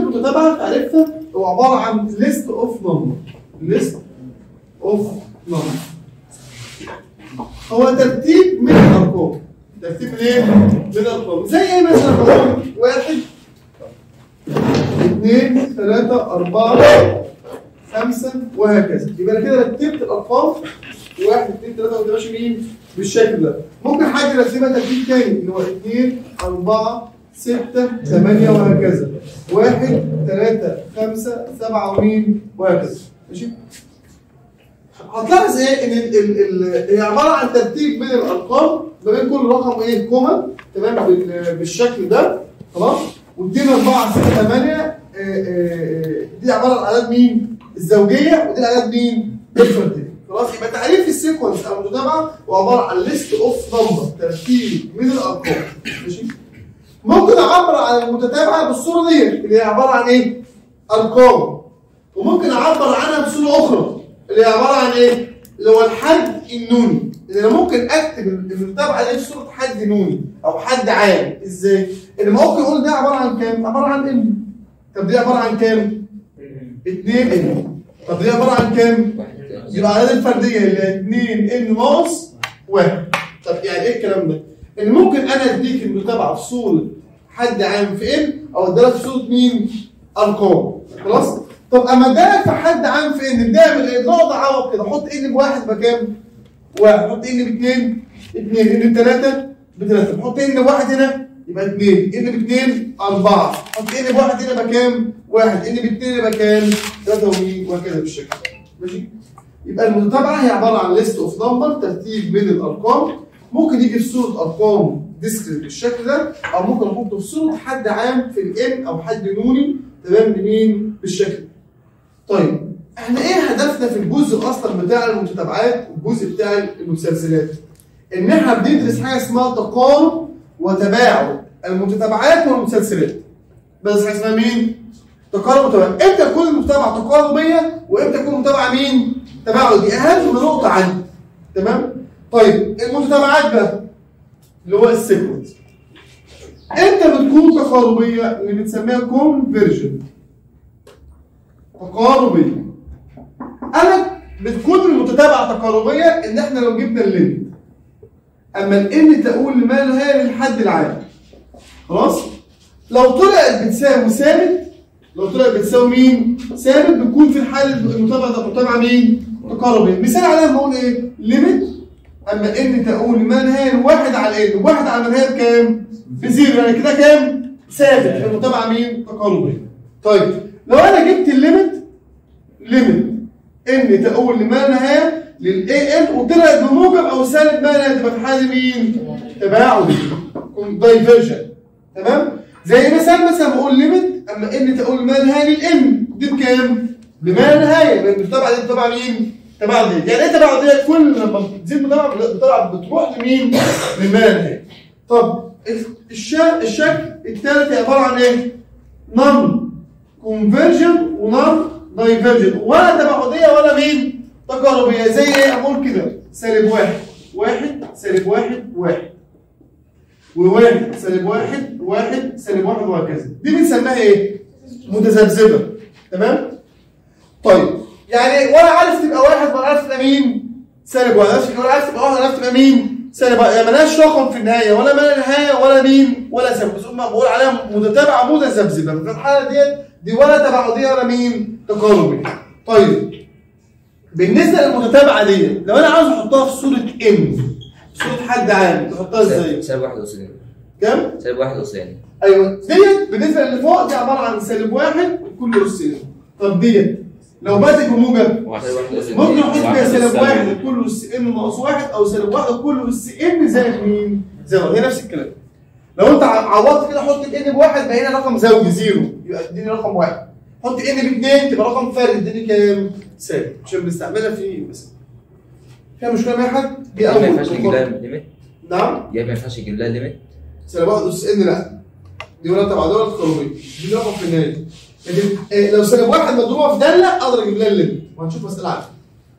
المتتابعه تعرفها هو عباره عن ليست اوف نمبر ليست اوف نمبر هو ترتيب من الارقام ترتيب من ايه؟ من الارقام زي ايه مثلا رقم واحد اثنين ثلاثة أربعة خمسة وهكذا يبقى أنا كده رتبت الأرقام واحد اثنين ثلاثة وأنت ماشي مين؟ بالشكل ده ممكن حد يرتبها ترتيب تاني اللي هو اثنين أربعة ستة ثمانية وهكذا واحد ثلاثة خمسة سبعة ومين وهكذا ماشي؟ هتلاحظ ايه ان ال ال ال هي عباره عن ترتيب من الارقام ما بين كل رقم ايه كوما تمام بال- بالشكل ده خلاص و2 4 6 8 دي عباره عن اعداد مين؟ الزوجيه ودي اعداد مين؟ الفرديه خلاص يبقى تعريف السيكونس او المتابعه هو عباره عن ليست اوف نمبر ترتيب من الارقام ماشي؟ ممكن اعبر عن المتتابعه بالصوره دي اللي هي عباره عن ايه؟ ارقام وممكن اعبر عنها بصوره اخرى اللي هي عباره عن ايه؟ اللي هو الحد النوني اللي انا ممكن اكتب المتابعه دي في صوره حد نوني او حد عام ازاي؟ اللي ممكن اقول ده عباره عن كام؟ عباره عن ان طب دي عباره عن كام؟ 2 ان طب دي عباره عن كام؟ يبقى الاعداد الفرديه اللي هي 2 ان ناقص 1 طب يعني ايه الكلام ده؟ ان ممكن انا اديك المتابعه في صوره حد عام في ان او اديلك في صوره مين؟ ارقام خلاص؟ طب اما ادالك في حد عام في ان بنعمل ايه؟ نقعد اعوض كده حط ان بواحد بكام؟ واحد حط ان باثنين اثنين ان بثلاثه بثلاثه حط ان بواحد هنا يبقى اثنين ان باثنين اربعه حط ان بواحد هنا بكام؟ واحد ان باثنين يبقى كام؟ ثلاثه ومين؟ وهكذا بالشكل ماشي؟ يبقى المتابعه هي عباره عن ليست اوف نمبر ترتيب من الارقام ممكن يجي في صوره ارقام ديسكريت بالشكل ده او ممكن احطه في صوره حد عام في الان او حد نوني تمام لمين بالشكل ده. طيب احنا ايه هدفنا في الجزء اصلا بتاع المتتابعات والجزء بتاع المسلسلات ان احنا بندرس حاجه اسمها تقارب وتباعد المتتابعات والمسلسلات بس حاجه اسمها مين تقارب وتباعد امتى تكون المتابعه تقاربيه وامتى تكون المتابعه مين تباعد دي اهم نقطه عندي تمام طيب المتتابعات بقى اللي هو السيكونس امتى بتكون تقاربيه اللي بنسميها كونفرجن تقاربيه انا بتكون المتتابعه تقاربيه ان احنا لو جبنا الليمت اما الان تقول لما نهايه للحد العام خلاص لو طلعت بتساوي ثابت لو طلعت بتساوي مين ثابت بتكون في الحاله المتابعه ده متابعه مين تقاربيه مثال عليها بقول ايه ليميت اما ان تقول ما نهايه واحد على ان واحد على نهايه بكام بزيرو يعني كده كام ثابت في المتابعه مين تقاربيه طيب لو انا جبت الليميت ليميت ان تقول لما نهايه للاي ان وطلعت بموجب او سالب ما نهايه تبقى في حاله مين تباعد دايفرجن تمام زي مثال مثلا بقول ليميت اما ان تقول ما نهايه للان دي بكام بما نهايه لان الطبعه دي تبع مين تبع دي يعني ايه تبع دي كل لما بتزيد متابعه بتطلع بتروح لمين لما نهايه طب الشا... الشكل الثالث عباره عن ايه نون كونفرجن ونون دايفرجن ولا تباعديه ولا مين تقاربيه زي ايه اقول كده سالب واحد واحد سالب واحد واحد وواحد سالب واحد واحد سالب واحد وهكذا دي بنسميها ايه متذبذبه تمام طيب يعني ولا عارف تبقى واحد ولا عارف تبقى مين سالب واحد ولا عارف تبقى واحد ولا عارف تبقى مين سالب واحد يعني ملهاش رقم في النهايه ولا ما نهايه ولا مين ولا سالب بس هم بقول عليها متتابعه متذبذبه في الحاله ديت دي ولا تباعديه ولا مين تقاربي طيب بالنسبه للمتتابعه دي لو انا عاوز احطها في صوره ام صوره حد عام تحطها ازاي سالب واحد أسين كام سالب واحد أسين ايوه ديت بالنسبه اللي فوق دي عباره عن سالب واحد وكل اسين طب ديت لو بادئ بموجب سالب واحد أسين ممكن احط فيها سالب واحد وكل اس ان ناقص واحد او سالب واحد وكل اس ان زائد مين؟ زائد هي نفس الكلام لو انت عوضت كده حط الان بواحد بقى هنا رقم زوجي زيرو يبقى اديني رقم واحد حط ان باثنين تبقى رقم فارد اديني كام؟ سالب عشان بنستعملها في مثلا فيها مشكله مع حد؟ دي ما اول ينفعش نجيب لها ليميت نعم دي ما ينفعش نجيب لها ليميت سالب واحد اس ان لا دي ولا تبع ولا تقاربيه دي رقم في النهايه لكن آه، لو سالب واحد مضروبه في داله اقدر اجيب لها الليمت وهنشوف مساله عنها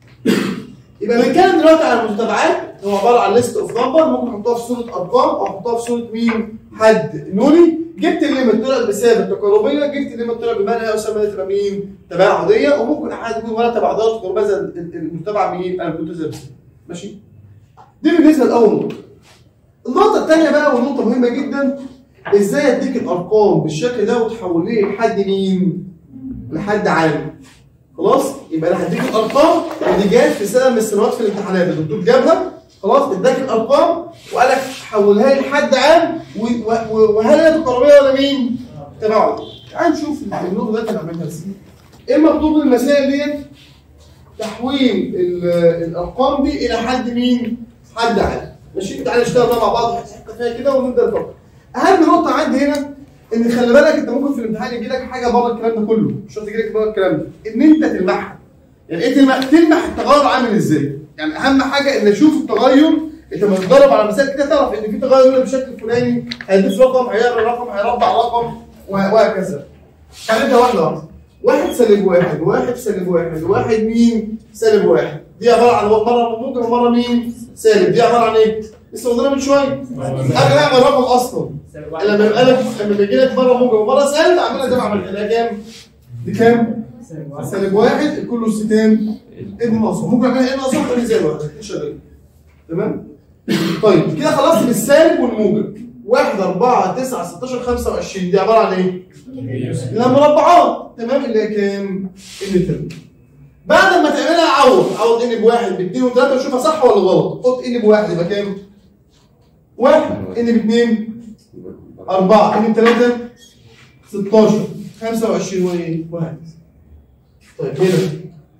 يبقى بنتكلم دلوقتي عن المتابعات هو عباره عن ليست اوف نمبر ممكن احطها في صوره ارقام او احطها في صوره مين؟ حد نوني جبت الليمت طلع بثابت تقاربيه جبت الليمت طلع بمنهى يسمى تبقى مين؟ تباعديه وممكن احد يكون ولا تباعدات تقاربيه زي ال- ال- المتبع مين؟ المتذبذب ماشي؟ دي بالنسبه لاول نقطه النقطه الثانيه بقى والنقطه مهمه جدا ازاي اديك الارقام بالشكل ده وتحول لي لحد مين؟ لحد عام خلاص يبقى انا هديك الارقام اللي جات في سنه من السنوات في الامتحانات الدكتور جابها خلاص اداك الارقام وقال لك حولها لي لحد عام و- و- وهل هي تقاربيه ولا مين؟ تباعد تعال نشوف النقطه دلوقتي هنعملها ازاي ايه المطلوب من المسائل ديت؟ تحويل ال- الارقام دي الى حد مين؟ حد عام ماشي تعالى نشتغل بقى مع بعض حته فيها كده ونبدا نفكر اهم نقطه عندي هنا ان خلي بالك انت ممكن في الامتحان يجي لك حاجه بره الكلام ده كله مش شرط يجي لك بره الكلام ده ان انت تلمحها يعني ايه تلمح تلمح التغير عامل ازاي يعني اهم حاجه ان اشوف التغير انت لما تتدرب على مسائل كده تعرف ان في تغير هنا بشكل فلاني هيضيف رقم هيعمل رقم هيربع رقم وه- وهكذا هنبدا واحده واحده واحد سالب واحد واحد سالب واحد واحد مين سالب واحد دي عباره عن مره موجب ومره مين سالب دي عباره عن ايه؟ لسه قلنا من شويه قبل ما اعمل رقم اصلا لما يبقى لك لما بيجي لك مره موجب ومره سالب اعملها زي ما عملت ده كام؟ دي كام؟ سالب واحد الكل اس كام؟ ابن ناقص ممكن اعملها ابن ناقص واحد زي الواحد شغال تمام؟ طيب كده خلصت بالسالب والموجب 1 4 9 16 25 دي عباره عن ايه؟ لها مربعات تمام اللي هي كام؟ ان تربيع بعد ما تعملها عوض عوض ان بواحد باثنين وثلاثه وشوفها صح ولا غلط حط ان بواحد يبقى كام؟ واحد ان باثنين أربعة ان بثلاثة 16 25 وايه؟ وهكذا طيب هنا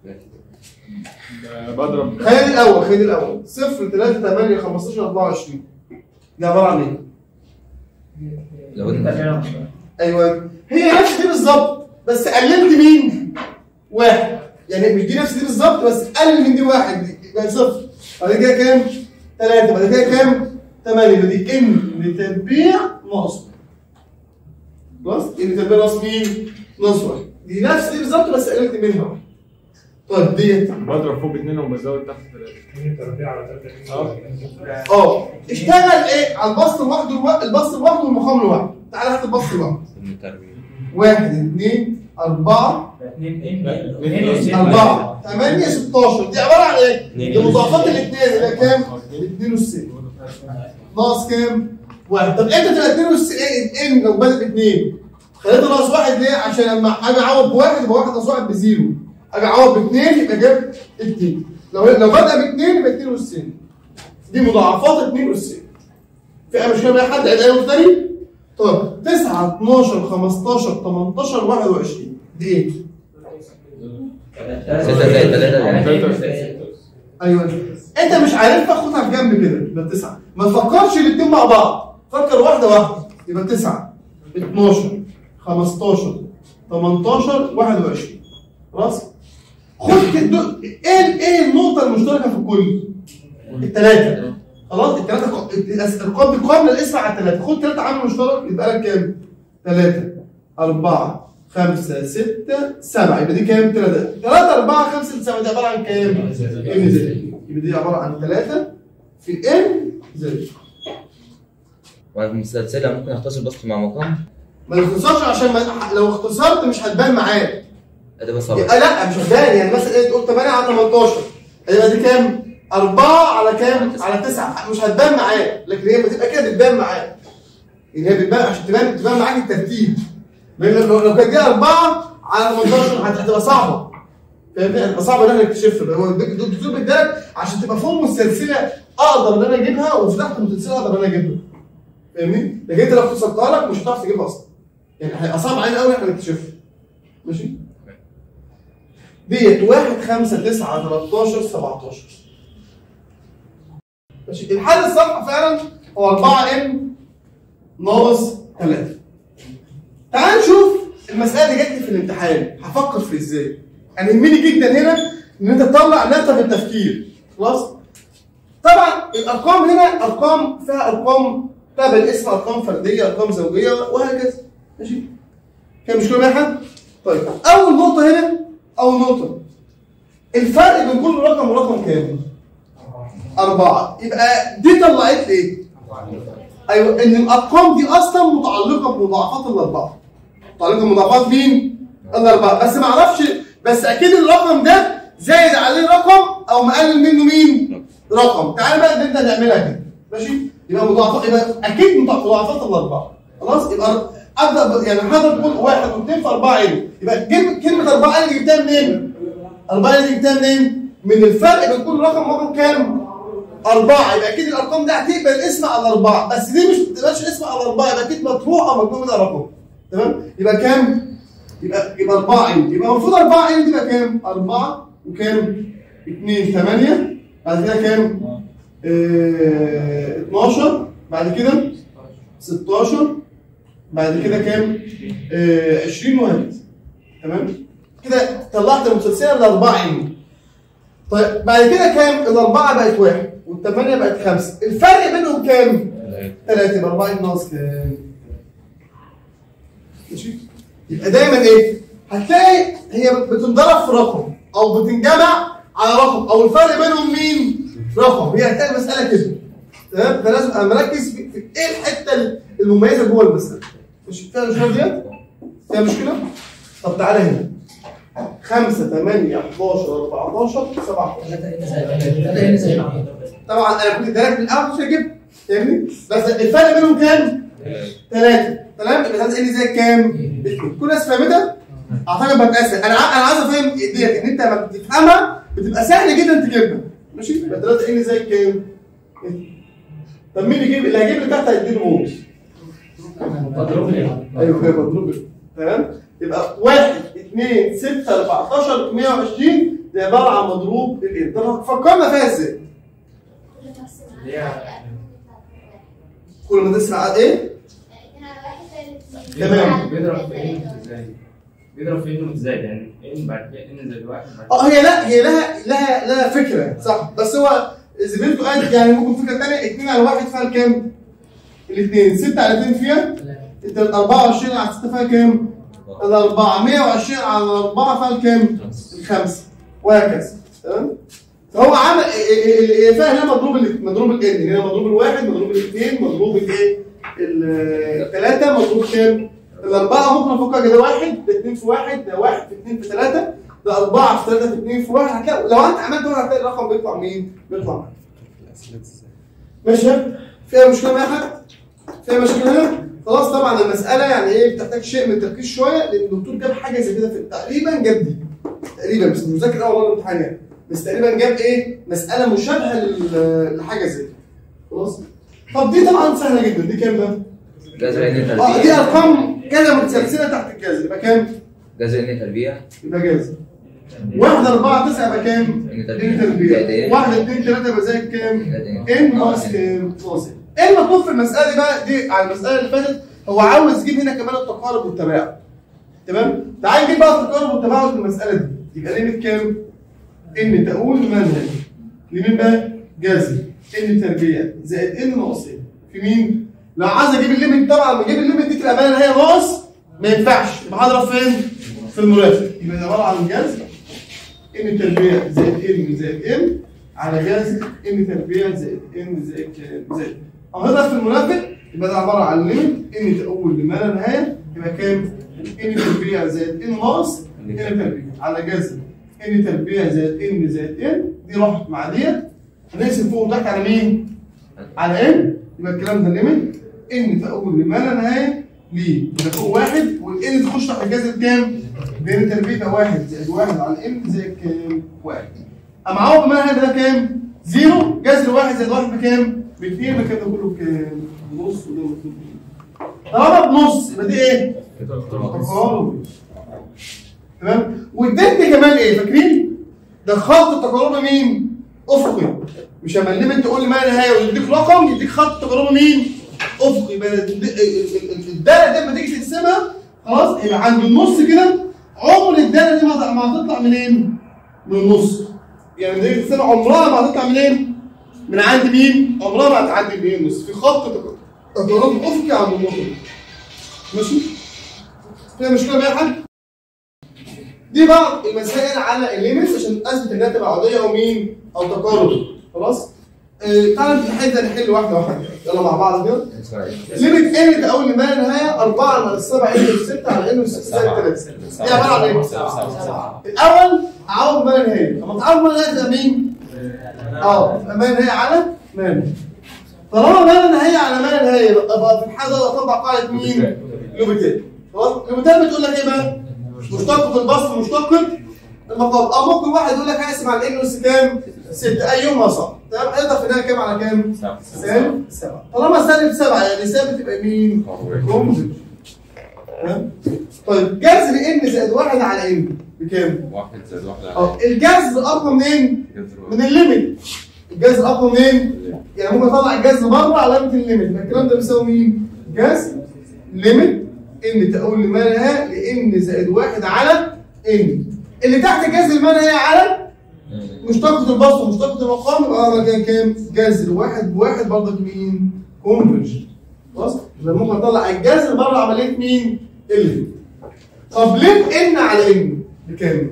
بضرب خلي الاول خلي الاول 0 3 8 15 24 دي عباره عن ايه؟ لو انت ايوه هي نفس دي بالظبط بس قللت مين؟ واحد يعني مش دي نفس دي بالظبط بس قلل من دي واحد دي يبقى صفر بعد كده كام؟ ثلاثة بعد كده كام؟ ثمانية يبقى دي ان لتربيع ناقص خلاص؟ ان لتربيع ناقص مين؟ ناقص واحد دي نفس دي بالظبط بس قللت منها واحد طيب ديت بضرب فوق اتنين وبزود تحت ثلاثة اه اشتغل ايه؟ على البسط لوحده الو- البسط لوحده والمقام لوحده تعالى هات البسط لوحده التربية واحد اثنين أربعة أربعة ثمانية 16 دي عبارة عن إيه؟ دي مضاعفات الاثنين اللي هي كام؟ الاثنين والسين ناقص كام؟ واحد طب امتى تبقى اثنين والسين إيه إن لو بدأت باثنين؟ خليته ناقص واحد ليه؟ عشان لما أجي أعوض بواحد يبقى واحد ناقص واحد بزيرو أجي أعوض باثنين يبقى جاب اثنين لو لو بدأ باثنين يبقى اثنين والسين دي مضاعفات اثنين والسين في أي مشكلة بقى حد عيد أي تاني؟ طب 9 12 15 18 21 دي ايه؟ ستة زائد ثلاثة ايوه انت مش عارفها خدها في جنب كده يبقى 9 ما تفكرش الاثنين مع بعض فكر واحده واحده يبقى 9 12 15 18 21 خلاص خد كده ايه ايه النقطه المشتركه في الكل؟ الثلاثه خلاص الثلاثه الارقام دي قابله الاسم على الثلاثه خد ثلاثه عامل مشترك يبقى لك كام؟ ثلاثه أربعة خمسة ستة سبعة يبقى دي كام؟ ثلاثة ثلاثة أربعة خمسة سبعة دي عبارة عن كام؟ إن زائد يبقى دي عبارة عن ثلاثة في إن زائد والمسلسلة ممكن اختصر بس مع مقام ما تختصرش عشان ما لو اختصرت مش هتبان معاك هتبقى صعبة يبقى لا مش هتبان يعني مثلا ايه تقول 8 على 18 يبقى دي كام؟ 4 على كام؟ على 9 مش هتبان معاك لكن هي بتبقى كده بتبان معاك يعني هي بتبان عشان تبان تبان معاك الترتيب لان لو لو كانت دي 4 على 18 هت- هتبقى صعبه فاهمني؟ هتبقى صعبه ان احنا نكتشفها هو الدكتور بيديلك عشان تبقى فوق مستلسله اقدر ان انا اجيبها وفي تحت متسلسله اقدر ان انا اجيبها فاهمني؟ لكن انت لو اختصرتها لك مش هتعرف تجيبها اصلا يعني هيبقى صعب علينا قوي احنا نكتشفها ماشي؟ ديت 1 5 9 13 17 ماشي الحل الصح فعلا هو 4 ام ناقص 3 تعال نشوف المساله اللي جت لي في الامتحان هفكر في ازاي انا يهمني جدا هنا ان انت تطلع نقطه التفكير خلاص طبعا الارقام هنا ارقام فيها ارقام تابع الاسم ارقام فرديه ارقام زوجيه وهكذا ماشي كان مشكله مع حد طيب اول نقطه هنا اول نقطه الفرق بين كل رقم ورقم كام؟ أربعة يبقى دي طلعت لي إيه؟ ايوه ان الارقام دي اصلا متعلقه بمضاعفات الاربعه متعلقه بمضاعفات مين؟ الاربعه بس ما اعرفش بس اكيد الرقم ده زايد عليه رقم او مقلل منه مين؟ رقم تعال بقى نبدا نعملها كده ماشي؟ يبقى مضاعفات يبقى اكيد مضاعفات الاربعه خلاص يبقى ابدا ب- يعني حضرتك تقول واحد واثنين في اربعه ان يبقى جيب كلمه اربعه ان دي جبتها منين؟ اربعه ان دي جبتها منين؟ من الفرق بين كل رقم ورقم كام؟ أربعة يبقى أكيد الأرقام دي هتقبل الاسم على أربعة بس دي مش ما تقبلش الاسم على أربعة يبقى أكيد مطروحة أو مجموع منها رقم تمام؟ يبقى كام؟ يبقى يبقى 4 ان يبقى المفروض 4 ان تبقى كام؟ 4 وكام؟ 2 8 بعد كده كام؟ آه 12 بعد كده 16 بعد كده كام؟ آه 20 وهكذا تمام؟ كده طلعت المتسلسله ل 4 ان طيب بعد كده كام؟ الأربعة بقت واحد والثمانية بقت خمسة الفرق بينهم كام؟ ثلاثة يبقى 4 ان ناقص كام؟ ماشي؟ يبقى دايما ايه؟ هتلاقي هي بتنضرب في رقم او بتنجمع على رقم او الفرق بينهم مين؟ رقم هي هتلاقي المساله كده تمام؟ فلازم ابقى مركز في, في ايه الحته المميزه جوه المساله مش فيها مشكله ديت؟ فيها مشكله؟ طب تعالى هنا 5 8 11 14 17 طبعا انا كنت ثلاثه من الاول مش هجيب فاهمني؟ بس الفرق بينهم كام؟ ثلاثة تمام يبقى ثلاثة ان زي كام؟ اتنين. كل الناس فهمتها؟ اعتقد بقى اسهل انا ع- انا عايز افهم ديت ان انت لما بتفهمها بتبقى سهل جدا تجيبها ماشي؟ يبقى ثلاثة ان زي كام؟ اتنين. طب مين يجيب اللي هيجيب اللي تحت هيديله موز ايوه كده مضروب تمام؟ يبقى 1 2 6 14 120 ده عباره عن مضروب الان طب فكرنا فيها ازاي؟ كل ما تسمع عدد ايه؟ تمام. بيضرب في انه ازاي؟ بيضرب في انه ازاي يعني ان بعد كده ان زائد واحد بعد اه هي لا هي لها لها لها فكره صح بس هو زميلته قال يعني ممكن فكره ثانيه 2 على 1 فيها كام؟ الاثنين 6 على 2 فيها انت 24 على 6 فيها كام؟ ال 420 على 4 فيها كام؟ الخمسه وهكذا تمام؟ فهو عمل اللي فيها هنا مضروب ال- مضروب الان هنا مضروب الواحد مضروب الاثنين مضروب الايه؟ الثلاثه مضروب كام؟ الاربعه ممكن افكر كده واحد ده اثنين في واحد ده واحد في اثنين في ثلاثه ده اربعه في ثلاثه في اثنين في واحد هتلاقي لو انت عملت كده هتلاقي الرقم بيطلع مين؟ بيطلع معاك. ماشي؟ فيها مشكله معايا حد؟ فيها مشكله هنا؟ خلاص طبعا المساله يعني ايه بتحتاج شيء من التركيز شويه لان الدكتور جاب حاجه زي كده في تقريبا جاب دي تقريبا بس مش مذاكر اول مره الامتحان يعني بس تقريبا جاب ايه؟ مساله مشابهه لل- لحاجه زي كده خلاص؟ طب دي طبعا سهله جدا دي كام ده؟ جذر ان اه دي تربيع ارقام كده متسلسله تحت الجذر يبقى كام؟ جذر ان تربيع يبقى جاهز واحد أربعة تسعة يبقى كام؟ إن تربيع. إن تربيع زائد واحد اتنين تلاتة يبقى زي كام؟ زائد إن ناقص كام؟ ناقص إن. إيه المطلوب في المسألة دي بقى دي على المسألة اللي فاتت هو عاوز يجيب هنا كمان التقارب والتباعد تمام؟ تعال نجيب بقى التقارب والتباعد في المسألة دي يبقى ليميت كام؟ إن تقول منهج لمين بقى؟ جذر إن تربيع زائد إن ناقص إن في مين؟ لو عايز أجيب الليميت طبعا لما أجيب الليميت دي تبقى باينة إن هي ناقص ما ينفعش يبقى هضرب فين؟ في المرافق يبقى ده عبارة عن جذر ان تربيع زائد ان زائد ان على جذر ان تربيع زائد ان زائد كام زائد اهضرب في المرافق يبقى ده عباره عن ليميت ان تقول لما لا نهايه يبقى كام ان تربيع زائد ان ناقص ان تربيع على جذر ان تربيع زائد ان زائد ان دي راحت مع ديت هنقسم فوق وتحت على مين؟ على ان يبقى الكلام ده ليميت ان تقول لما لا نهايه ليه يبقى فوق واحد والان تخش تحت الجذر كام؟ بين تربيع واحد زائد واحد على ان زائد كام؟ واحد. اما عوض بما هذا ده كام؟ زيرو جذر واحد زائد واحد بكام؟ باثنين يبقى كده كله بكام؟ بنص وده مكتوب بيه. طالما بنص يبقى دي ايه؟ تقارب تمام؟ وادتني كمان ايه؟ فاكرين؟ ده خط التقارب مين؟ افقي مش لما الليمت تقول لي ما نهايه ويديك رقم يديك خط التقارب مين؟ افقي يبقى ال- ال- ال- ال- الداله دي لما تيجي تقسمها خلاص يبقى عند النص كده عمر الداله دي ما هت- ما هتطلع منين؟ من النص يعني لما تيجي تقسمها عمرها ما هتطلع منين؟ من عند مين؟ عمرها ما هتعدي من النص في خط تق- تقارب افقي عند النقطه دي ماشي؟ فيها مشكله بقى يا حاج؟ دي بعض المسائل على الليمس عشان اثبت انها تبقى عاديه او مين؟ او تقارب خلاص؟ آه، تعالى نحل نحل واحده واحده يلا مع بعض كده اسماعيل ليميت ان تقول لي ما نهايه 4 ناقص 7 ان اس 6 على ان اس 6 زائد 3 دي عباره عن ايه؟ الاول اعوض ما نهايه لما تعوض ما نهايه تبقى مين؟ اه ما نهايه على ما نهايه طالما ما نهايه على ما نهايه يبقى في الحاله دي اطبق قاعده مين؟ لوبيتال خلاص لوبيتال بتقول لك ايه بقى؟ مشتقة البسط ومشتقة المقام اه ممكن واحد يقول لك هقسم على الان اس كام؟ 6 ايهما صح تمام هيقدر في النهايه كام على كام؟ سالب 7 طالما سالب 7 يعني سالب تبقى مين؟ كومبوزيت تمام؟ طيب جذر ان زائد 1 على ان بكام؟ واحد زائد واحد اه على الجذر اقوى منين؟ جذر من الليميت الجذر اقوى منين؟ يعني ممكن اطلع الجذر بره علامه الليميت يبقى الكلام ده بيساوي مين؟ جذر ليميت ان تقول لما نهايه لان زائد 1 على ان اللي تحت الجذر ما نهايه على مشتقة البسط ومشتقة المقام يبقى مكان كام؟ جذر واحد بواحد برضك مين؟ كونفرج خلاص؟ يبقى ممكن اطلع الجذر بره عملية مين؟ اللي طب ليه ان على ان؟ بكام؟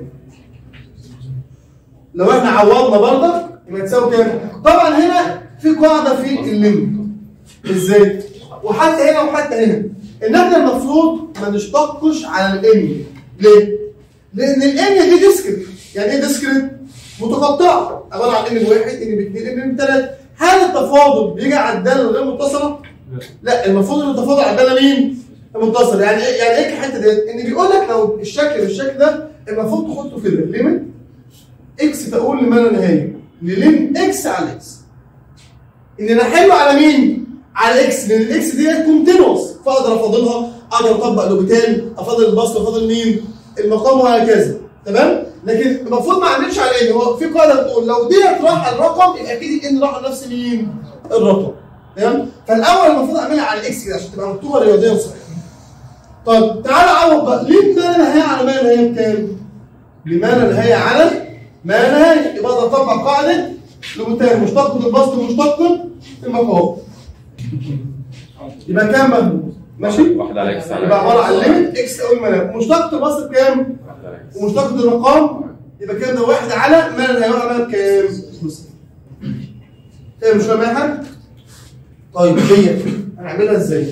لو احنا عوضنا برضك يبقى تساوي كام؟ طبعا هنا في قاعدة في الليمت ازاي؟ وحتى هنا وحتى هنا ان احنا المفروض ما نشتقش على الان ليه؟ لان الان دي ديسكريت يعني ايه ديسكريت؟ متقطعه عباره عن ان بواحد ان باثنين ان بثلاثه هل التفاضل بيجي على الداله الغير متصله؟ لا المفروض ان التفاضل على الداله مين؟ المتصله يعني ايه يعني ايه الحته ديت؟ ان بيقول لك لو الشكل بالشكل ده المفروض تحطه كده ليميت اكس تقول لما لا نهايه للين اكس على اكس ان انا حلو على مين؟ على اكس لان الاكس ديت كونتينوس فاقدر افاضلها اقدر اطبق لوبيتال افاضل البسط افاضل مين؟ المقام وهكذا تمام؟ لكن المفروض ما اعملش على ان هو في قاعده بتقول لو ديت راح الرقم يبقى اكيد ان راح لنفس مين؟ الرقم تمام؟ فالاول المفروض اعملها على الاكس كده عشان تبقى مكتوبه رياضيا صحيح طب تعالى عوض بقى ليه ما لا نهايه على ما لا نهايه بكام؟ لما لا نهايه على ما لا نهايه يبقى اقدر اطبق قاعده لوبيتال مشتقة البسط ومشتقة المقام يبقى كام بقى؟ ماشي؟ واحد على اكس على يبقى عباره عن ليميت اكس اول ما لا مشتقة البسط بكام؟ واحد على اكس ومشتقة المقام يبقى كام ده واحد على ما لا نهايه على بكام؟ فاهم مش فاهم اي حاجه؟ طيب ديت هنعملها ازاي؟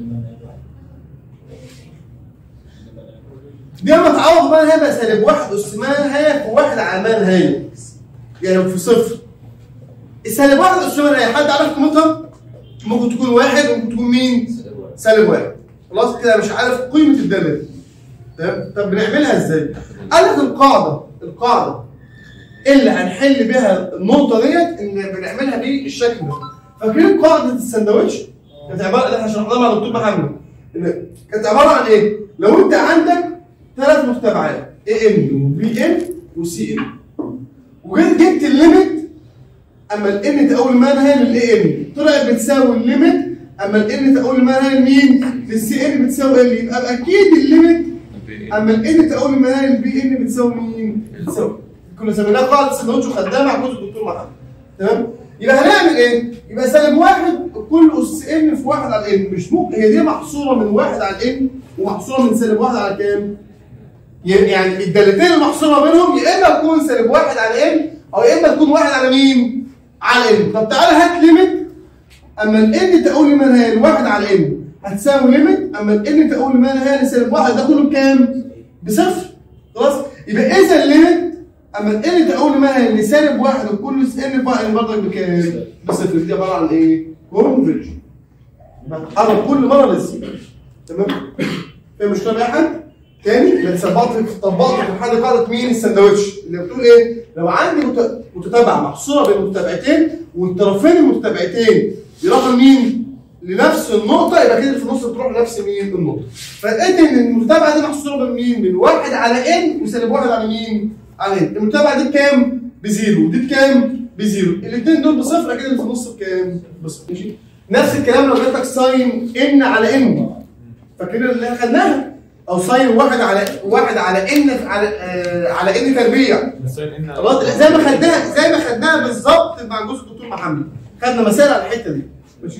دي لما تعوض ما نهايه بقى سالب واحد اس ما نهايه في واحد على ما نهايه يعني في صفر السالب واحد اس ما نهايه حد عارف قيمتها؟ ممكن تكون واحد وممكن تكون مين؟ سالب واحد خلاص كده مش عارف قيمه الداله دي تمام طب بنعملها ازاي؟ قال لك القاعده القاعده اللي هنحل بيها النقطه ديت ان بنعملها بالشكل ده فاكرين قاعده السندوتش كانت عباره اللي احنا شرحناها مع الدكتور محمد إن كانت عباره عن ايه؟ لو انت عندك ثلاث متبعات اي ان وبي ان وسي ان وجيت جبت الليميت اما الان تقول ما نهايه للاي ان طلعت بتساوي الليميت اما الان تقول ما نهايه لمين؟ للسي ان بتساوي ال يبقى اكيد الليميت اما الان تقول ما نهايه للبي ان بتساوي مين؟ بتساوي كنا سميناها قاعده السندوتش وخدناها مع جزء الدكتور محمد تمام؟ يبقى هنعمل ايه؟ يبقى سالب واحد كل اس ان في واحد على ان مش ممكن هي دي محصوره من واحد على ان ومحصوره من سالب واحد على كام؟ يعني الدالتين المحصوره بينهم يا اما تكون سالب واحد على ان او يا اما تكون واحد على مين؟ على ان طب تعالى هات ليميت اما الان تقول ما نهايه الواحد على ان هتساوي ليميت اما الان تقول ما نهايه لسالب واحد ده كله بكام؟ بصفر خلاص يبقى اذا الليميت اما الان تقول ما نهايه لسالب واحد وكل ان بقى برضك بكام؟ بصفر دي عباره عن ايه؟ كونفرج قرب كل مره للصفر تمام؟ فاهم مش فاهم اي حد؟ تاني اللي طبقت طبقت في الحاله قاعده مين السندوتش اللي بتقول ايه؟ لو عندي مت- متتابعه محصوره بين متتابعتين والطرفين المتتابعتين يروحوا لمين؟ لنفس النقطه يبقى كده اللي في النص بتروح لنفس مين؟ النقطه. فلقيت ان المتابعه دي محصوره بين مين؟ من واحد على ان وسالب واحد على مين؟ على ان. المتابعه دي بكام؟ بزيرو ودي بكام؟ بزيرو. الاثنين دول بصفر كده اللي في النص بكام؟ بصفر ماشي؟ نفس الكلام لو جبت لك ساين ان على ان فاكرين اللي احنا خدناها؟ او ساين واحد على واحد على ان على آه على ان تربيع بس ان خلاص زي ما خدناها زي ما خدناها بالظبط مع جزء الدكتور محمد خدنا مسائل على الحته دي ماشي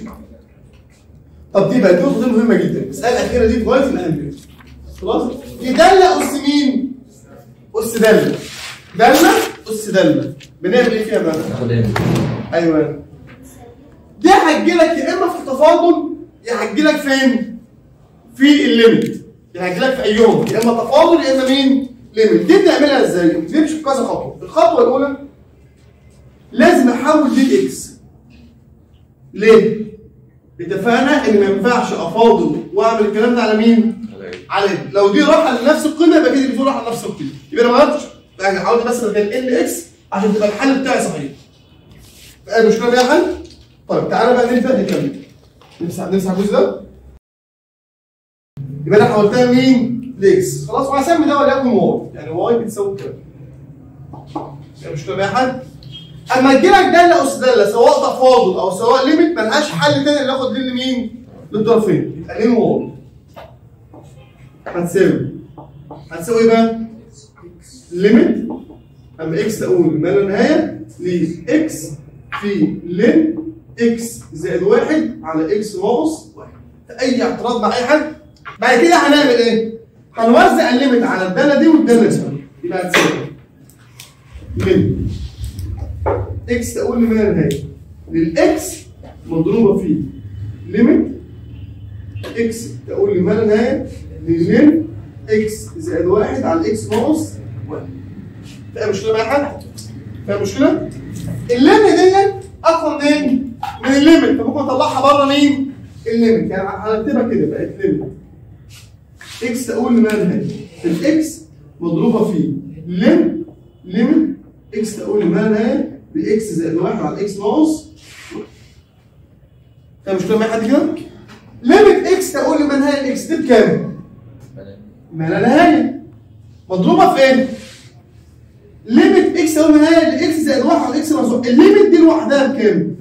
طب دي بقى النقطه دي مهمه جدا المساله الاخيره دي في غايه الاهميه خلاص دي داله اس مين؟ اس داله داله اس داله بنعمل ايه فيها بقى؟ ناخد ان ايوه دي هتجيلك يا اما في التفاضل يا هتجيلك فين؟ في الليمت يعني هتجيلك في ايهم يا اما تفاضل يا اما مين؟ ليمت دي بنعملها ازاي؟ بتمشي في كذا خطوه الخطوه الاولى لازم احول دي لاكس ليه؟ اتفقنا ان ما ينفعش افاضل واعمل الكلام ده على مين؟ على دي. لو دي راحه لنفس القيمه يبقى كده دي فوق راحه لنفس القيمه يبقى انا ما عملتش يعني حاولت بس مكان ال اكس عشان تبقى الحل بتاعي صحيح بقى المشكله فيها حل؟ طيب تعالى بقى نبدا نكمل نمسح نمسح الجزء ده يبقى انا حولتها مين؟ لاكس خلاص وهسمي ده وليكن واي يعني واي بتساوي كام؟ يعني مشكله فيها حل؟ اما تجيلك داله اس داله سواء تفاضل او سواء ليميت ملهاش حل تاني ناخد لين لمين؟ للطرفين يبقى لين واي هتساوي هتساوي ايه بقى؟ ليميت اما اكس اقول ما لا نهايه لاكس في لين اكس زائد واحد على اكس ناقص واحد اي اعتراض مع اي حد بعد كده هنعمل ايه؟ هنوزع الليميت على الداله دي والداله دي يبقى هتساوي من اكس تقول لي ما لا نهايه للاكس مضروبه في ليميت اكس تقول لي ما لا نهايه للين اكس زائد واحد على اكس ناقص واحد فيها مشكله مع حد؟ فيها مشكله؟ الليمت دي اقوى منين؟ من الليمت فممكن اطلعها بره مين؟ الليمت يعني هنكتبها كده بقت ليمت اكس تقول لي ما لا نهايه الاكس مضروبه في لم ليمت اكس تقول لي ما لا نهايه باكس زائد واحد على اكس ناقص فيها مشكله مع حد كده؟ ليميت اكس تقول لي ما نهايه الاكس دي بكام؟ ما لا نهايه مضروبه فين؟ ليميت اكس تقول لي نهايه لاكس زائد واحد على اكس ناقص واحد. الليميت دي لوحدها بكام؟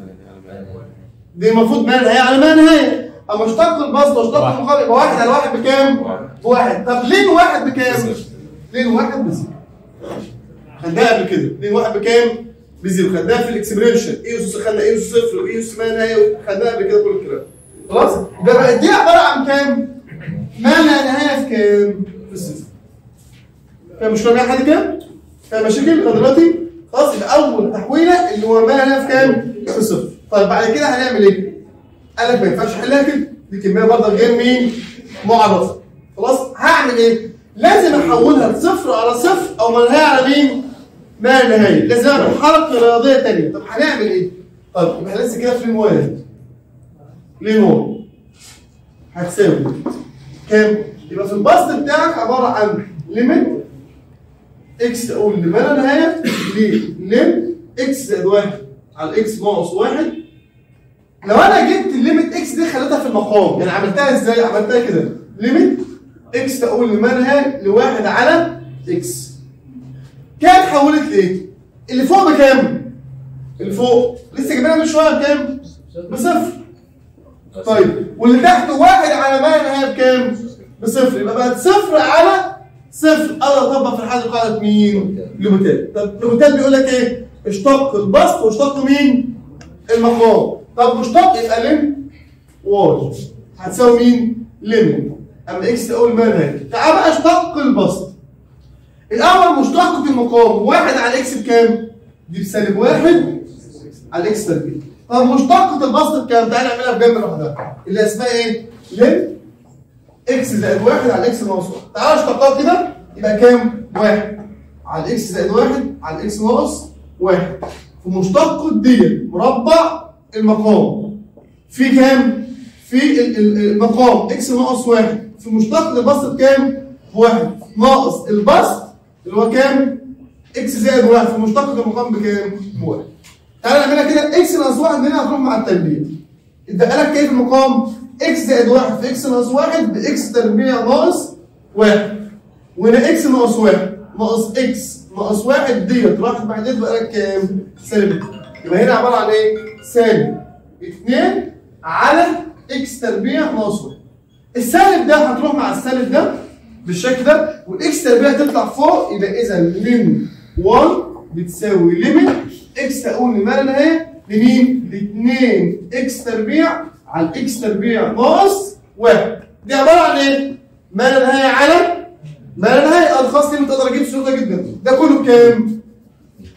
دي المفروض ما لا نهايه على ما لا نهايه اما اشتق البسط واشتق المقابل يبقى واحد على واحد بكام؟ بواحد طب لين واحد بكام؟ لين واحد بزيرو خدناها قبل كده لين واحد بكام؟ بزيرو خدناها في الاكسبريشن ايه اس خدنا ايه اس صفر وايه اس ما لا نهايه خدناها قبل كده كل الكلام خلاص؟ يبقى بقت دي عباره عن كام؟ ما لا نهايه في كام؟ في الصفر فاهم مشكله معايا حد كام؟ فاهم مشاكل لغايه دلوقتي؟ خلاص يبقى اول تحويله اللي هو ما لا نهايه في كام؟ في صفر طيب بعد كده هنعمل ايه؟ قال لك ما ينفعش احلها كده دي كميه برضه غير مين؟ معرفه خلاص هعمل ايه؟ لازم احولها لصفر على صفر او ما نهايه على مين؟ ما لا نهايه لازم اعمل حركه رياضيه ثانيه طب هنعمل ايه؟ طيب يبقى احنا لسه كده في الموارد ليه نور هتساوي كام؟ يبقى في البسط بتاعك عباره عن ليميت اكس تقول لما لا نهايه لليم اكس زائد واحد على اكس ناقص واحد لو انا جبت الليميت اكس دي خليتها في المقام يعني عملتها ازاي؟ عملتها كده ليميت اكس تقول لما نهايه لواحد على اكس كده اتحولت لايه؟ اللي فوق بكام؟ اللي فوق لسه جايبينها من شويه بكام؟ بصفر طيب واللي تحت واحد على ما نهايه بكام؟ بصفر يبقى بقت صفر على صفر اقدر اطبق في الحاله قاعده مين؟ لوبوتال طب لوبوتال بيقول لك ايه؟ اشتق البسط واشتق مين؟ المقام طب مشتق يبقى لم واي هتساوي مين؟ لم اما اكس تقول ما نهايه تعال بقى اشتق البسط الاول مشتقة المقام واحد على اكس بكام؟ دي بسالب واحد على اكس تربيع طب مشتقة البسط بكام؟ تعالى نعملها بجنب لوحدها اللي اسمها ايه؟ لم اكس زائد واحد على اكس ناقص واحد تعالى اشتقها كده يبقى كام؟ واحد على اكس زائد واحد على اكس ناقص واحد في مشتقة دي مربع المقام في كام؟ في ال- ال- المقام اكس ناقص واحد في مشتقة البسط بكام؟ بواحد ناقص البسط اللي هو كام؟ اكس زائد واحد في مشتقة المقام بكام؟ بواحد تعالى نعملها كده اكس ناقص واحد هنا هتروح مع التربيع اتبقى لك كيف المقام؟ اكس زائد واحد في اكس ناقص واحد باكس تربيع ناقص واحد وهنا اكس ناقص واحد ناقص اكس ناقص واحد ديت راحت مع ديت بقى لك كام؟ سالب يبقى هنا عباره عن ايه؟ سالب 2 على اكس تربيع ناقص واحد السالب ده هتروح مع السالب ده بالشكل ده والاكس تربيع تطلع فوق يبقى اذا لين 1 بتساوي ليميت اكس تقول لما لا نهايه لمين؟ ل 2 اكس تربيع على الاكس تربيع ناقص واحد دي عباره عن ايه؟ ما لا نهايه على ما لا نهايه اه خلاص ليميت اقدر اجيب الصوره ده جدا ده كله بكام؟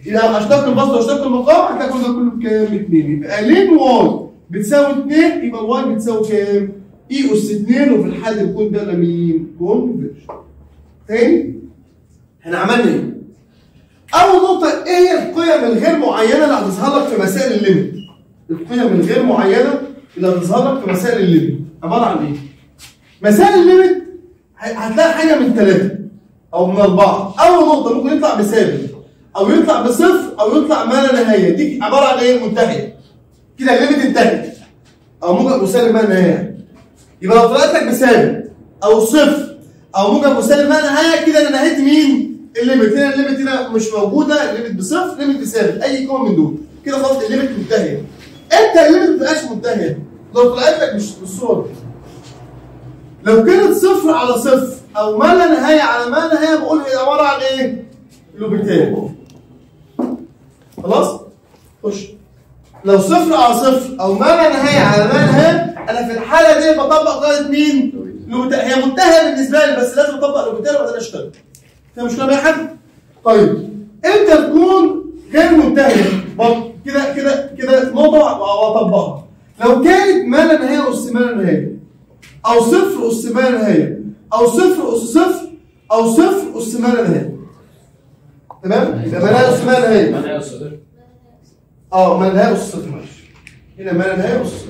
يبقى اشتق البسط واشتق المقام هتلاقي كل ده كله بكام؟ 2 يبقى لين واي بتساوي 2 يبقى الواي بتساوي كام؟ اي اس 2 وفي الحل يكون ده لمين؟ كونفرجن تاني احنا عملنا ايه؟ اول نقطه ايه هي القيم الغير معينه اللي هتظهر لك في مسائل الليمت القيم الغير معينه اللي هتظهر لك في مسائل الليمت عباره عن ايه مسائل الليمت ه- هتلاقي حاجه من ثلاثه او من اربعه اول نقطه ممكن يطلع بثابت او يطلع بصفر او يطلع ما لا نهايه دي عباره عن ايه منتهيه كده الليمت انتهت او موجب مسالم ما لا نهايه يبقى لو طلعت لك بثابت او صفر او موجب مسالم ما لا نهايه كده انا نهيت مين الليمت هنا الليمت هنا مش موجوده الليمت بصفر الليمت بثابت اي كون من دول كده خلاص الليمت منتهيه امتى الليمت ما تبقاش منتهيه لو طلعت لك مش بالصوره دي لو كانت صفر على صفر او ما لا نهايه على ما لا نهايه بقول هي عباره عن ايه؟ لوبيتات خلاص؟ خش لو صفر على صفر او ما لا نهايه على ما لا نهايه انا في الحاله دي بطبق قاعده مين؟ لوبيتات هي منتهيه بالنسبه لي بس لازم اطبق لوبيتات وبعدين اشتغل فيها مشكله باي حد؟ طيب امتى تكون غير منتهيه؟ برضه كده كده كده نقطه واطبقها لو كانت ما لا نهايه اس ما لا نهايه او صفر اس ما لا نهايه او صفر اس صفر او صفر اس ما لا نهايه تمام يبقى ما لا اس ما لا نهايه انا يا استاذ اه ما لا نهايه اس صفر معلش هنا ما لا نهايه اس صفر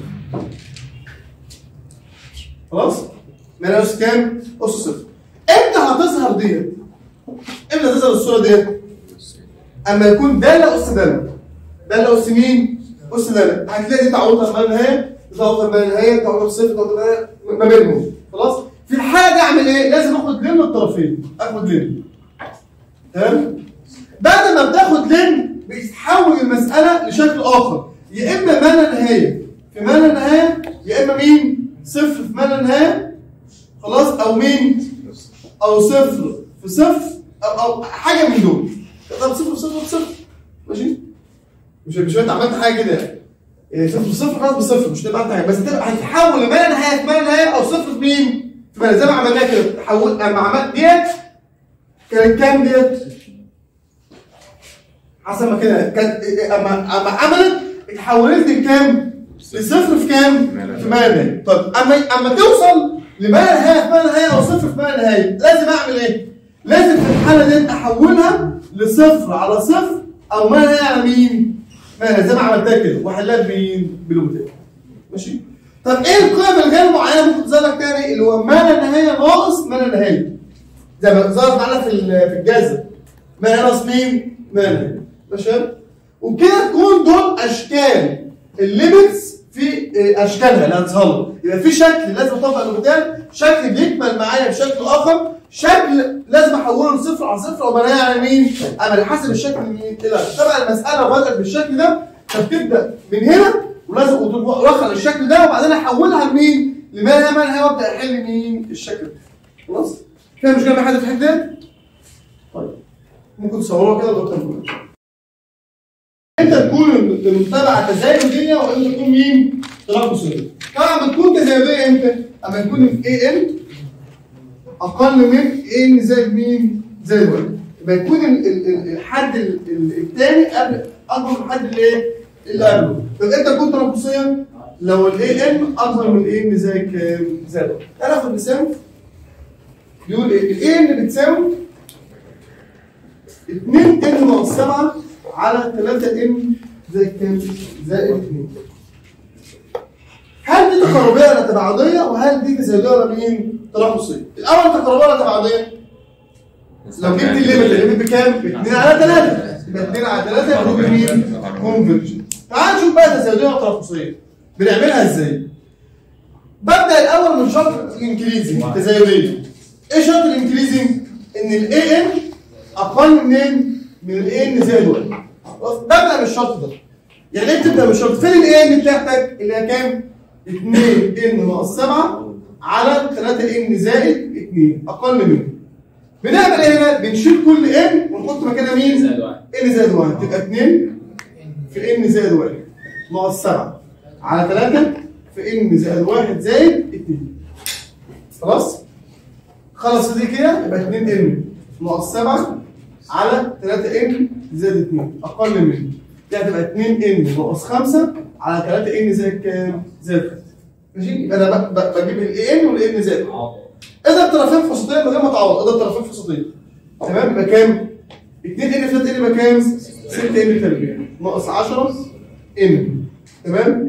خلاص ما لا اس كام اس صفر امتى هتظهر ديت امتى هتظهر الصوره ديت اما يكون داله اس داله داله اس مين اس داله هتلاقي دي تعوضها ما لا نهايه تعوضها ما لا نهايه تعوضها بصفر تعوضها ما بينهم خلاص في الحاله دي اعمل ايه لازم اخد لين من الطرفين اخد لين تمام بعد ما بتاخد لين بتحول المساله لشكل اخر يا اما ما لا نهايه في ما لا نهايه يا اما مين صفر في ما لا نهايه خلاص او مين او صفر في صفر او, أو حاجه من دول طب صفر في صفر في صفر ماشي مش مش انت عملت حاجه كده يعني إيه، صفر في صفر خلاص بصفر مش تبقى انت حاجه بس تبقى هتحول لما لا نهايه في ما لا نهايه او صفر في مين؟ في ما لا- زي ما عملناها كده حول اما عملت ديت كانت كام ديت؟ حسب ما كده كانت اما اما عملت اتحولت لكام؟ لصفر في كام؟ في ما لا نهايه طب اما اما توصل لما لا نهايه في ما لا نهايه او صفر في ما لا نهايه لازم اعمل ايه؟ لازم في الحاله دي احولها لصفر على صفر او ما لا نهايه على مين؟ ما لا زي ما عملتها كده واحلها بمين؟ بلومتين ماشي؟ طب ايه القيم الغير معينه ممكن تظهر لك تاني اللي هو ما لا نهايه ناقص ما لا نهايه زي ما ظهرت معانا في ال- في الجذر ما لا ناقص مين؟ ما لا نهايه ماشي؟ وبكده تكون دول اشكال الليميتس في آه، اشكالها اللي هتظهر لك. يبقى في شكل لازم اطبق القدام شكل بيكمل معايا بشكل اخر شكل لازم احوله لصفر على صفر وبناء على مين؟ على حسب الشكل مين؟ إلى طبعا المساله بدات بالشكل ده فبتبدا من هنا ولازم ادخل الشكل ده وبعدين احولها لمين؟ لما لا ما لا وابدا احل مين؟ الشكل ده خلاص؟ فيها مشكله مع حد في الحته دي؟ طيب ممكن تصوروها كده لو كان امتى تكون المتابعه تزايديه وامتى تكون مين؟ تناقصيه. طبعا بتكون تزايديه امتى؟ اما يكون الاي ان اقل من ان زائد مين؟ زائد واحد. يبقى يكون ال- ال- ال- الحد ال- ال- الثاني قبل اكبر من الحد الايه؟ اللي قبله. طب امتى تكون تناقصيه؟ لو الاي ان اكبر من الاي ان زائد كام؟ زائد واحد. تعالى ناخد مثال يقول ايه؟ الاي ان بتساوي 2 ان ناقص 7 على 3 ان زائد كام؟ زائد 2 هل دي تقاربيه ولا تباعديه وهل دي تزايديه ولا مين؟ تناقصيه؟ الاول تقاربيه ولا تباعديه؟ لو جبت الليمت الليمت بكام؟ ب 2 على 3 يبقى 2 على 3 يبقى دي مين؟ كونفرجن تعال نشوف بقى تزايديه ولا تناقصيه بنعملها ازاي؟ ببدا الاول من شرط الانجليزي التزايديه ايه شرط الانجليزي؟ ان الاي ان اقل منين؟ من الاي ان زائد واحد خلاص ببدا من الشرط ده يعني ايه بتبدا من الشرط؟ فين الاي ان بتاعتك اللي هي كام؟ 2 ان ناقص 7 على 3 ان زائد 2 اقل منه بنعمل ايه هنا؟ بنشيل كل ان ونحط مكانها مين؟ زائد واحد. ان زائد 1 تبقى 2 في ان زائد 1 ناقص 7 على 3 في ان زائد 1 زائد 2 خلاص؟ خلص دي كده يبقى 2 ان ناقص 7 على 3 ان زائد 2 اقل منه دي هتبقى 2 ان ناقص 5 على 3 ان زائد كام؟ زائد 5 ماشي يبقى انا ب- ب- بجيب الاي ان والاي ان زائد اذا الطرفين فسطين من غير ما تعوض اذا الطرفين فسطين تمام يبقى كام؟ 2 ان في 3 ان يبقى كام؟ 6 ان تربيع ناقص 10 ان تمام؟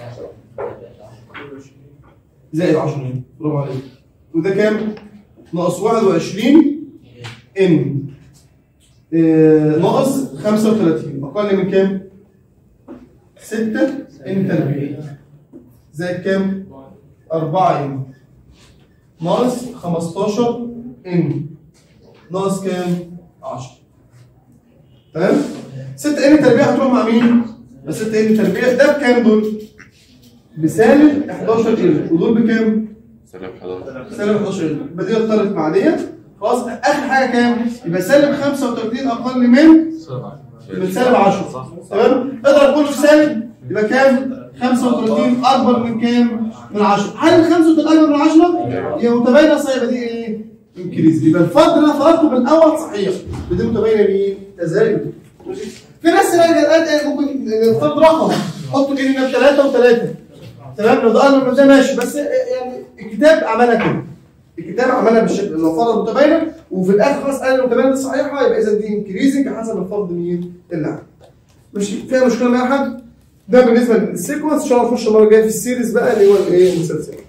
زائد 10 برافو عليك وده كام؟ ناقص 21 ان آه، ناقص 35 اقل من كام؟ 6 ان تربيع زائد كام؟ 4 ان ناقص 15 ان ناقص كام؟ 10 تمام؟ 6 ان تربيع هتروح مع مين؟ 6 ان تربيع ده بكام دول؟ بسالب 11 ان ودول بكام؟ سلام حضرتك سالب 11 ان يبقى دي اختارت مع ديت خلاص اخر حاجه كام؟ يبقى سالب 35 اقل من من سالب 10 تمام؟ اضرب كله في سالب يبقى كام؟ 35 اكبر من كام؟ من 10 هل ال 35 اكبر من 10 هي متباينه صحيح يبقى دي ايه؟ انكريز يبقى الفرض اللي انا فرضته من الاول صحيح دي متباينه مين؟ تزايد ماشي في ناس لا قالت ايه ممكن نفترض رقم حطوا كده هنا 3 و3 تمام لو ده اقل من ده ماشي بس يعني الكتاب عملها كده الكتاب عملها بالشكل لو فرض متباينه وفي الاخر خلاص قال المتباينه دي صحيحه يبقى اذا دي انكريزنج حسب الفرض مين اللي عندك ماشي فيها مشكله مع حد ده بالنسبه للسيكونس ان شاء الله نخش المره الجايه في السيريز بقى اللي هو الايه المسلسل